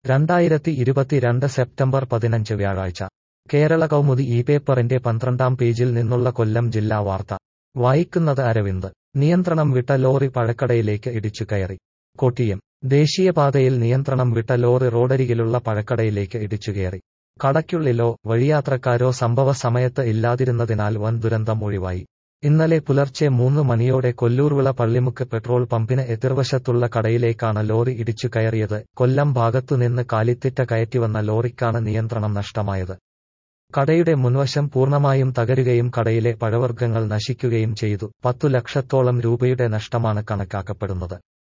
രണ്ടായിരത്തി ഇരുപത്തിരണ്ട് സെപ്റ്റംബർ പതിനഞ്ച് വ്യാഴാഴ്ച കേരള കൗമുദി ഈ പേപ്പറിന്റെ പന്ത്രണ്ടാം പേജിൽ നിന്നുള്ള കൊല്ലം ജില്ലാ വാർത്ത വായിക്കുന്നത് അരവിന്ദ് നിയന്ത്രണം വിട്ട ലോറി പഴക്കടയിലേക്ക് ഇടിച്ചു കയറി കൊട്ടിയം ദേശീയപാതയിൽ നിയന്ത്രണം വിട്ട ലോറി റോഡരികിലുള്ള പഴക്കടയിലേക്ക് ഇടിച്ചുകയറി കടയ്ക്കുള്ളിലോ വഴിയാത്രക്കാരോ സംഭവ സമയത്ത് ഇല്ലാതിരുന്നതിനാൽ വൻ ദുരന്തം ഒഴിവായി ഇന്നലെ പുലർച്ചെ മൂന്ന് മണിയോടെ കൊല്ലൂർവിള പള്ളിമുക്ക് പെട്രോൾ പമ്പിന് എതിർവശത്തുള്ള കടയിലേക്കാണ് ലോറി ഇടിച്ചു കയറിയത് കൊല്ലം ഭാഗത്തുനിന്ന് കാലിത്തിറ്റ കയറ്റിവന്ന ലോറിക്കാണ് നിയന്ത്രണം നഷ്ടമായത് കടയുടെ മുൻവശം പൂർണ്ണമായും തകരുകയും കടയിലെ പഴവർഗ്ഗങ്ങൾ നശിക്കുകയും ചെയ്തു പത്തു ലക്ഷത്തോളം രൂപയുടെ നഷ്ടമാണ് കണക്കാക്കപ്പെടുന്നത്